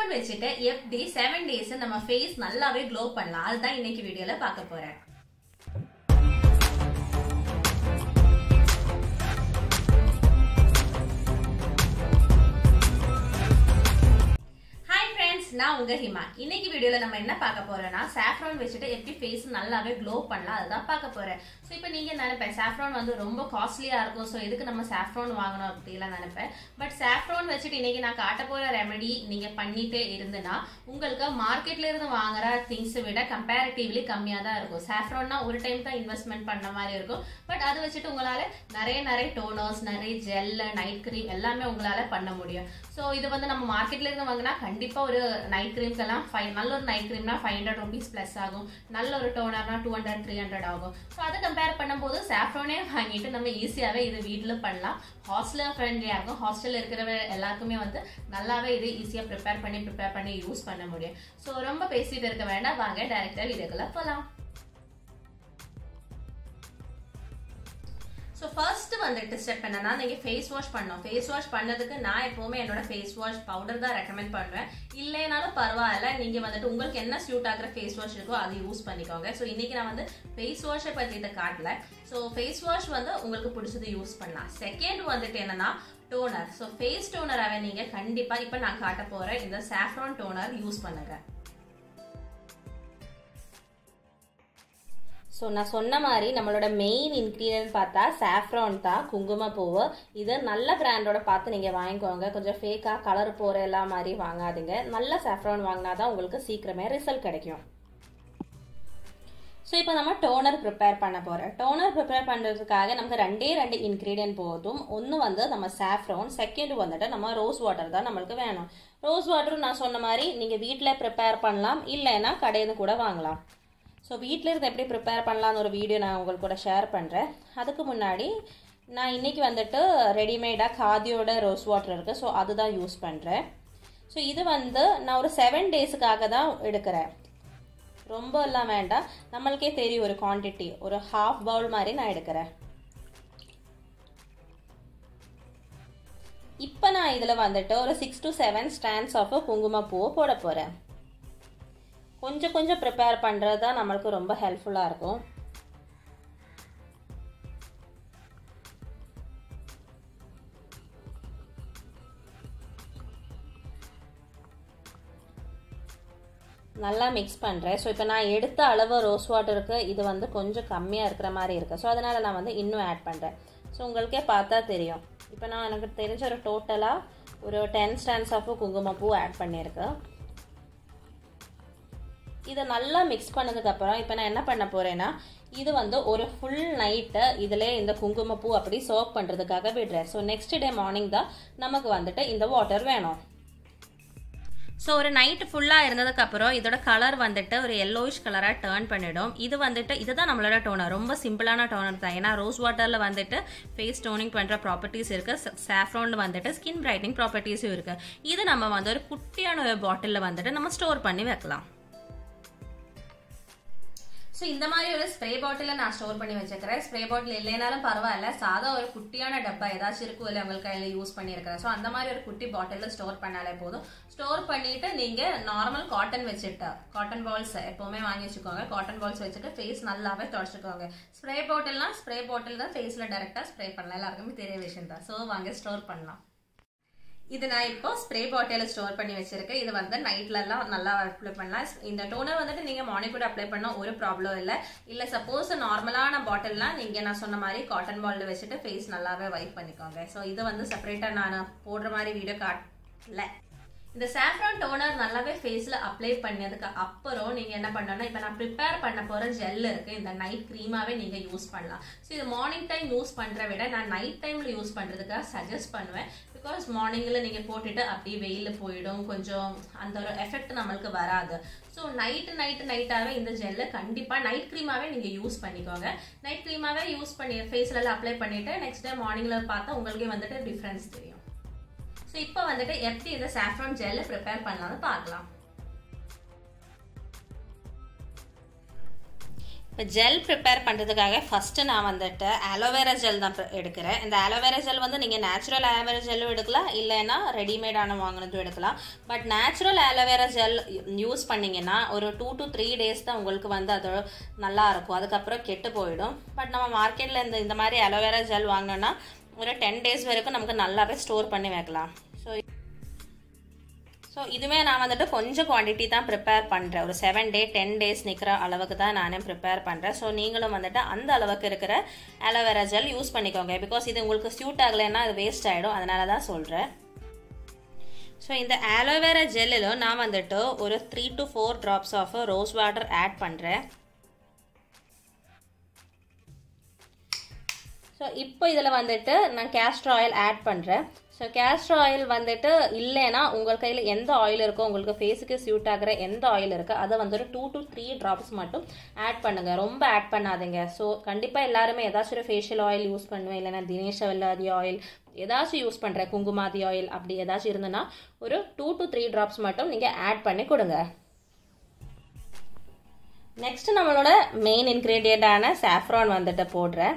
saffron வச்சுட்டு எப்படி seven days நம்ம ஃபேஸ் நல்லாவே க்ளோ பண்ணலாம் அதுதான் இன்னைக்கு வீடியோல பார்க்க போறேன் ஹாய் ஃப்ரெண்ட்ஸ் நான் உங்க ஹிமா இன்னைக்கு வீடியோல நம்ம என்ன பார்க்க போறோம்னா சாஃப்ரான் வச்சுட்டு எப்படி ஃபேஸ் நல்லாவே க்ளோ பண்ணலாம் அதுதான் பார்க்க போறேன் ஸோ இப்போ நீங்க நினைப்பேன் சாஃப்ரான் வந்து ரொம்ப காஸ்ட்லியா இருக்கும் ஸோ எதுக்கு நம்ம சாஃப்ரான் வாங்கணும் அப்படிலாம் நினைப்பேன் பட் சாஃப்ரான் வச்சுட்டு இன்னைக்கு நான் காட்ட போற ரெமெடி நீங்க பண்ணிட்டே இருந்துன்னா உங்களுக்கு மார்க்கெட்ல இருந்து வாங்குற திங்ஸ் விட கம்பேரிட்டிவ்லி கம்மியா தான் இருக்கும் சாஃப்ரான்னா ஒரு டைம் தான் இன்வெஸ்ட்மெண்ட் பண்ண மாதிரி இருக்கும் பட் அதை வச்சுட்டு உங்களால நிறைய நிறைய டோனர்ஸ் நிறைய ஜெல் நைட் க்ரீம் எல்லாமே உங்களால பண்ண முடியும் ஸோ இது வந்து நம்ம மார்க்கெட்ல இருந்து வாங்கினா கண்டிப்பா ஒரு நைட் க்ரீம்க்கெல்லாம் ஃபைவ் நல்ல ஒரு நைட் க்ரீம்னா ஃபைவ் ஹண்ட்ரட் ருபீஸ் ப்ளஸ் ஆகும் நல்ல ஒரு டோனர்னா டூ ஹண்ட்ரட் த்ரீ ஹண்ட்ரட் ஆகும் ஸோ அதை கம்பேர் பண்ணும்போது சாஃப்ரோனே வாங்கிட்டு நம்ம ஈஸியாகவே இது வீட்டில் பண்ணலாம் ஹாஸ்டல் ஃப்ரெண்ட்லியாக இருக்கும் ஹாஸ்டலில் இருக்கிற எல்லாருக்குமே வந்து நல்லாவே இது ஈஸியாக ப்ரிப்பேர் பண்ணி ப்ரிப்பேர் பண்ணி யூஸ் பண்ண முடியும் ஸோ ரொம்ப பேசிட்டு இருக்க வேண்டாம் வாங்க டேரெக்டாக வீடியோக்குள்ள போகலாம் ஸோ ஃபர்ஸ்ட் வந்துட்டு ஸ்டெப் என்னன்னா நீங்கள் ஃபேஸ் வாஷ் பண்ணோம் ஃபேஸ் வாஷ் பண்ணதுக்கு நான் எப்போவுமே என்னோட ஃபேஸ் வாஷ் பவுடர் தான் ரெக்கமெண்ட் பண்ணுவேன் இல்லைனாலும் பரவாயில்ல நீங்கள் வந்துட்டு உங்களுக்கு என்ன சூட் ஆகிற ஃபேஸ் வாஷ் இருக்கோ அதை யூஸ் பண்ணிக்கோங்க ஸோ இன்னைக்கு நான் வந்து ஃபேஸ் வாஷை பற்றி இதை காட்டல ஸோ ஃபேஸ் வாஷ் வந்து உங்களுக்கு பிடிச்சது யூஸ் பண்ணலாம் செகண்ட் வந்துட்டு என்னன்னா டோனர் ஸோ ஃபேஸ் டோனராகவே நீங்கள் கண்டிப்பாக இப்போ நான் காட்ட போகிற இந்த சாஃப்ரான் டோனர் யூஸ் பண்ணுங்க ஸோ நான் சொன்ன மாதிரி நம்மளோட மெயின் இன்க்ரீடியன்ட் பார்த்தா சாஃப்ரான் தான் குங்குமப்பூவு இது நல்ல பிராண்டோட பார்த்து நீங்கள் வாங்கிக்கோங்க கொஞ்சம் ஃபேக்காக கலர் போகிற எல்லா மாதிரி வாங்காதீங்க நல்ல சாஃப்ரான் வாங்கினா தான் உங்களுக்கு சீக்கிரமே ரிசல்ட் கிடைக்கும் ஸோ இப்போ நம்ம டோனர் ப்ரிப்பேர் பண்ண போகிறோம் டோனர் ப்ரிப்பேர் பண்ணுறதுக்காக நமக்கு ரெண்டே ரெண்டு இன்க்ரீடியன்ட் போதும் ஒன்று வந்து நம்ம சாஃப்ரான் செகண்ட் வந்துட்டு நம்ம ரோஸ் வாட்டர் தான் நம்மளுக்கு வேணும் ரோஸ் வாட்டர் நான் சொன்ன மாதிரி நீங்கள் வீட்டில் ப்ரிப்பேர் பண்ணலாம் இல்லைன்னா கடையில் கூட வாங்கலாம் ஸோ வீட்டில் இருந்து எப்படி ப்ரிப்பேர் பண்ணலான்னு ஒரு வீடியோ நான் உங்களுக்கு கூட ஷேர் பண்ணுறேன் அதுக்கு முன்னாடி நான் இன்றைக்கி வந்துட்டு ரெடிமேடாக காதியோட ரோஸ் வாட்டர் இருக்குது ஸோ அதுதான் யூஸ் பண்ணுறேன் ஸோ இது வந்து நான் ஒரு செவன் டேஸுக்காக தான் எடுக்கிறேன் ரொம்ப எல்லாம் வேண்டாம் நம்மளுக்கே தெரியும் ஒரு குவான்டிட்டி ஒரு ஹாஃப் பவுல் மாதிரி நான் எடுக்கிறேன் இப்போ நான் இதில் வந்துட்டு ஒரு six to seven strands of குங்குமப்பூவை போட போகிறேன் கொஞ்சம் கொஞ்சம் ப்ரிப்பேர் பண்ணுறது தான் நம்மளுக்கு ரொம்ப ஹெல்ப்ஃபுல்லாக இருக்கும் நல்லா மிக்ஸ் பண்ணுறேன் ஸோ இப்போ நான் எடுத்த அளவு ரோஸ் வாட்டருக்கு இது வந்து கொஞ்சம் கம்மியாக இருக்கிற மாதிரி இருக்குது ஸோ அதனால் நான் வந்து இன்னும் ஆட் பண்ணுறேன் ஸோ உங்களுக்கே பார்த்தா தெரியும் இப்போ நான் எனக்கு தெரிஞ்ச ஒரு டோட்டலாக ஒரு டென் ஸ்டாண்ட்ஸ் ஆஃப் குங்குமப்பூ ஆட் பண்ணியிருக்கேன் இதை நல்லா மிக்ஸ் பண்ணதுக்கப்புறம் இப்போ நான் என்ன பண்ண போகிறேன்னா இது வந்து ஒரு ஃபுல் நைட்டு இதில் இந்த குங்குமப்பூ அப்படி சோக் பண்ணுறதுக்காக விடுறேன் ஸோ நெக்ஸ்ட் டே மார்னிங் தான் நமக்கு வந்துட்டு இந்த வாட்டர் வேணும் ஸோ ஒரு நைட்டு ஃபுல்லாக இருந்ததுக்கப்புறம் இதோட கலர் வந்துட்டு ஒரு எல்லோயிஷ் கலராக டேர்ன் பண்ணிடும் இது வந்துட்டு இதுதான் நம்மளோட டோனர் ரொம்ப சிம்பிளான டோனர் தான் ஏன்னா ரோஸ் வாட்டரில் வந்துட்டு ஃபேஸ் டோனிங் பண்ணுற ப்ராப்பர்ட்டிஸ் இருக்குது சாஃப்ரானில் வந்துட்டு ஸ்கின் பிரைட்னிங் ப்ராப்பர்ட்டிஸும் இருக்குது இது நம்ம வந்து ஒரு குட்டியான ஒரு பாட்டிலில் வந்துட்டு நம்ம ஸ்டோர் பண்ணி வைக்கலாம் ஸோ இந்த மாதிரி ஒரு ஸ்ப்ரே பாட்டிலில் நான் ஸ்டோர் பண்ணி வச்சுக்கிறேன் ஸ்ப்ரே பாட்டில் இல்லைனாலும் பரவாயில்ல சாதா ஒரு குட்டியான டப்பா ஏதாச்சும் இருக்கும் இல்லை உங்களுக்கு கையில் யூஸ் பண்ணியிருக்கிறேன் ஸோ அந்த மாதிரி ஒரு குட்டி பாட்டிலில் ஸ்டோர் பண்ணாலே போதும் ஸ்டோர் பண்ணிட்டு நீங்கள் நார்மல் காட்டன் வச்சுட்டு காட்டன் பால்ஸ் எப்போவுமே வாங்கி வச்சுக்கோங்க காட்டன் பால்ஸ் வச்சுட்டு ஃபேஸ் நல்லாவே தொடச்சிக்கோங்க ஸ்ப்ரே பாட்டில்னா ஸ்ப்ரே பாட்டில் தான் ஃபேஸில் டேரெக்டாக ஸ்ப்ரே பண்ணலாம் எல்லாருக்குமே தெரிய விஷயம் தான் ஸோ வாங்க ஸ்டோர் பண்ணலாம் இது நான் இப்போ ஸ்ப்ரே பாட்டிலில் ஸ்டோர் பண்ணி வச்சிருக்கேன் இது வந்து நைட்லலாம் நல்லா அப்ளை பண்ணலாம் இந்த டோனர் வந்துட்டு நீங்கள் மார்னிங் கூட அப்ளை பண்ணால் ஒரு ப்ராப்ளம் இல்லை இல்லை சப்போஸ் நார்மலான பாட்டில்லாம் நீங்கள் நான் சொன்ன மாதிரி காட்டன் பாலில் வச்சுட்டு ஃபேஸ் நல்லாவே வைப் பண்ணிக்கோங்க ஸோ இது வந்து செப்பரேட்டாக நான் போடுற மாதிரி வீடியோ காட்டல இந்த சாஃப்ரான் டோனர் நல்லாவே ஃபேஸில் அப்ளை பண்ணதுக்கு அப்புறம் நீங்கள் என்ன பண்ணணும்னா இப்போ நான் ப்ரிப்பேர் பண்ண போகிற ஜெல் இருக்குது இந்த நைட் க்ரீமாகவே நீங்கள் யூஸ் பண்ணலாம் ஸோ இது மார்னிங் டைம் யூஸ் பண்ணுற விட நான் நைட் டைமில் யூஸ் பண்ணுறதுக்காக சஜஸ்ட் பண்ணுவேன் பிகாஸ் மார்னிங்கில் நீங்கள் போட்டுட்டு அப்படியே வெயிலில் போயிடும் கொஞ்சம் அந்த ஒரு எஃபெக்ட் நம்மளுக்கு வராது ஸோ நைட்டு நைட்டு நைட்டாகவே இந்த ஜெல்லை கண்டிப்பாக நைட் க்ரீமாகவே நீங்கள் யூஸ் பண்ணிக்கோங்க நைட் க்ரீமாகவே யூஸ் பண்ணி ஃபேஸ்லலாம் அப்ளை பண்ணிவிட்டு நெக்ஸ்ட் டே மார்னிங்கில் பார்த்தா உங்களுக்கே வந்துட்டு டிஃப்ரென்ஸ் தெரியும் ஸோ இப்போ வந்துட்டு எப்படி இந்த சாஃப்ரான் ஜெல்லை ப்ரிப்பேர் பண்ணலாம்னு பார்க்கலாம் இப்போ ஜெல் ப்ரிப்பேர் பண்ணுறதுக்காக ஃபஸ்ட்டு நான் வந்துட்டு அலோவேரா ஜெல் தான் எடுக்கிறேன் இந்த அலோவேரா ஜெல் வந்து நீங்கள் நேச்சுரல் அலோவேரா ஜெல்லும் எடுக்கலாம் இல்லைன்னா ரெடிமேடான வாங்கினதும் எடுக்கலாம் but natural aloe vera gel use பண்ணிங்கன்னா ஒரு டூ டு த்ரீ டேஸ் தான் உங்களுக்கு வந்து அது நல்லா இருக்கும் அதுக்கப்புறம் கெட்டு போயிடும் பட் நம்ம மார்க்கெட்டில் இந்த இந்த மாதிரி அலோவேரா ஜெல் வாங்கினோன்னா ஒரு டென் டேஸ் வரைக்கும் நமக்கு நல்லாவே ஸ்டோர் பண்ணி வைக்கலாம் ஸோ ஸோ இதுவே நான் வந்துட்டு கொஞ்சம் குவான்டிட்டி தான் ப்ரிப்பேர் பண்ணுறேன் ஒரு செவன் டே டென் டேஸ் நிற்கிற அளவுக்கு தான் நானே ப்ரிப்பேர் பண்ணுறேன் ஸோ நீங்களும் வந்துட்டு அந்த அளவுக்கு இருக்கிற அலோவேரா ஜெல் யூஸ் பண்ணிக்கோங்க பிகாஸ் இது உங்களுக்கு சூட் ஆகலைன்னா அது வேஸ்ட் ஆகிடும் அதனால தான் சொல்கிறேன் ஸோ இந்த ஆலோவேரா ஜெல்லில் நான் வந்துட்டு ஒரு three to four drops of rose water add பண்ணுறேன் ஸோ இப்போ இதில் வந்துட்டு நான் கேஸ்டர் ஆயில் ஆட் பண்ணுறேன் ஸோ கேஸ்டர் ஆயில் வந்துட்டு இல்லைன்னா உங்கள் கையில் எந்த ஆயில் இருக்கோ உங்களுக்கு ஃபேஸுக்கு சூட் ஆகிற எந்த ஆயில் இருக்கோ அதை வந்துட்டு டூ டு த்ரீ ட்ராப்ஸ் மட்டும் ஆட் பண்ணுங்கள் ரொம்ப ஆட் பண்ணாதீங்க ஸோ கண்டிப்பாக எல்லாருமே ஏதாச்சும் ஒரு ஃபேஷியல் ஆயில் யூஸ் பண்ணுவேன் இல்லைன்னா தினேஷ் வெல்லாதி ஆயில் ஏதாச்சும் யூஸ் பண்ணுறேன் குங்குமாதி ஆயில் அப்படி ஏதாச்சும் இருந்ததுன்னா ஒரு டூ டு த்ரீ ட்ராப்ஸ் மட்டும் நீங்கள் ஆட் பண்ணி கொடுங்க நெக்ஸ்ட் நம்மளோட மெயின் இன்க்ரீடியண்ட்டான சாஃப்ரான் வந்துட்டு போடுறேன்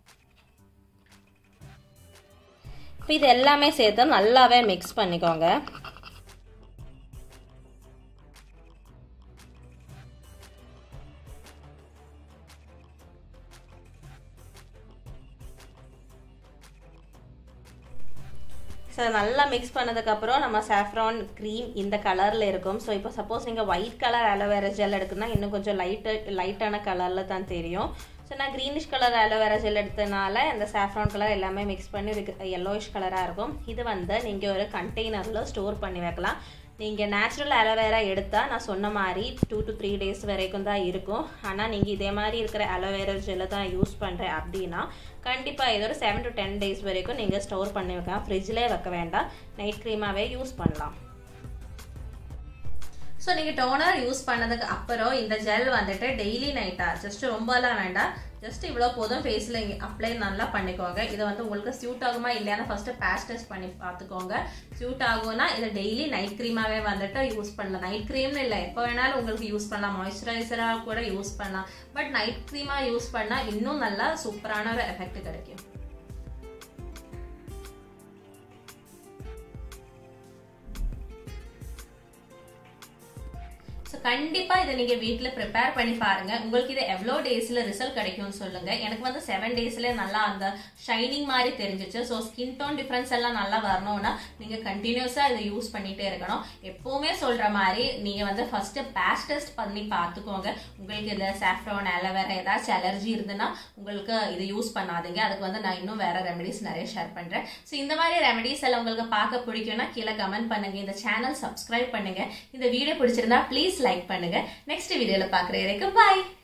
இப்போ இது எல்லாமே சேர்த்து நல்லாவே மிக்ஸ் பண்ணிக்கோங்க ஸோ நல்லா மிக்ஸ் பண்ணதுக்கப்புறம் நம்ம சாஃப்ரான் க்ரீம் இந்த கலரில் இருக்கும் ஸோ இப்போ சப்போஸ் நீங்கள் ஒயிட் கலர் அலோவேரா ஜெல் எடுக்குன்னா இன்னும் கொஞ்சம் லைட்டு லைட்டான கலரில் தான் தெரியும் ஸோ நான் க்ரீனிஷ் கலர் அலோவேரா ஜெல் எடுத்ததுனால இந்த சாஃப்ரான் கலர் எல்லாமே மிக்ஸ் பண்ணி ஒரு எல்லோயிஷ் கலராக இருக்கும் இது வந்து நீங்கள் ஒரு கண்டெய்னரில் ஸ்டோர் பண்ணி வைக்கலாம் நீங்கள் நேச்சுரல் அலோவேரா எடுத்தால் நான் சொன்ன மாதிரி டூ டு த்ரீ டேஸ் வரைக்கும் தான் இருக்கும் ஆனால் நீங்கள் இதே மாதிரி இருக்கிற அலோவேரா ஜெல்லை தான் யூஸ் பண்ணுறேன் அப்படின்னா கண்டிப்பாக இது ஒரு செவன் டு டென் டேஸ் வரைக்கும் நீங்கள் ஸ்டோர் பண்ணி வைக்கலாம் ஃப்ரிட்ஜ்லேயே வைக்க வேண்டாம் நைட் க்ரீமாகவே யூஸ் பண்ணலாம் ஸோ நீங்கள் டோனர் யூஸ் பண்ணதுக்கு அப்புறம் இந்த ஜெல் வந்துட்டு டெய்லி நைட்டாக ஜஸ்ட் ரொம்பலாம் வேண்டாம் ஜஸ்ட் இவ்வளோ போதும் ஃபேஸில் அப்ளை நல்லா பண்ணிக்கோங்க இதை வந்து உங்களுக்கு சூட் ஆகுமா இல்லையானா ஃபஸ்ட்டு பேஸ் டெஸ்ட் பண்ணி பார்த்துக்கோங்க சூட் ஆகும்னா இதை டெய்லி நைட் க்ரீமாகவே வந்துட்டு யூஸ் பண்ணலாம் நைட் க்ரீம்னு இல்லை எப்போ வேணாலும் உங்களுக்கு யூஸ் பண்ணலாம் மாய்ஸ்சரைசராக கூட யூஸ் பண்ணலாம் பட் நைட் க்ரீமாக யூஸ் பண்ணால் இன்னும் நல்லா சூப்பரான ஒரு எஃபெக்ட் கிடைக்கும் ஸோ கண்டிப்பாக இதை நீங்கள் வீட்டில் ப்ரிப்பேர் பண்ணி பாருங்கள் உங்களுக்கு இது எவ்வளோ டேஸில் ரிசல்ட் கிடைக்கும்னு சொல்லுங்கள் எனக்கு வந்து செவன் டேஸில் நல்லா அந்த ஷைனிங் மாதிரி தெரிஞ்சிச்சு ஸோ ஸ்கின் டோன் டிஃப்ரென்ஸ் எல்லாம் நல்லா வரணும்னா நீங்கள் கண்டினியூஸாக இதை யூஸ் பண்ணிகிட்டே இருக்கணும் எப்போவுமே சொல்கிற மாதிரி நீங்கள் வந்து ஃபஸ்ட்டு பேஸ் டெஸ்ட் பண்ணி பார்த்துக்கோங்க உங்களுக்கு இதில் சாஃப்ரான் அலோவேரா ஏதாச்சும் அலர்ஜி இருந்ததுன்னா உங்களுக்கு இது யூஸ் பண்ணாதீங்க அதுக்கு வந்து நான் இன்னும் வேறு ரெமெடிஸ் நிறைய ஷேர் பண்ணுறேன் ஸோ இந்த மாதிரி ரெமெடிஸ் எல்லாம் உங்களுக்கு பார்க்க பிடிக்கும்னா கீழே கமெண்ட் பண்ணுங்கள் இந்த சேனல் சப்ஸ்கிரைப் பண்ணுங்கள் இந்த வீடியோ பிடிச்சிருந்தா ப்ளீஸ் லைக் பண்ணுங்க நெக்ஸ்ட் வீடியோல பாக்குற வரைக்கும் பாய்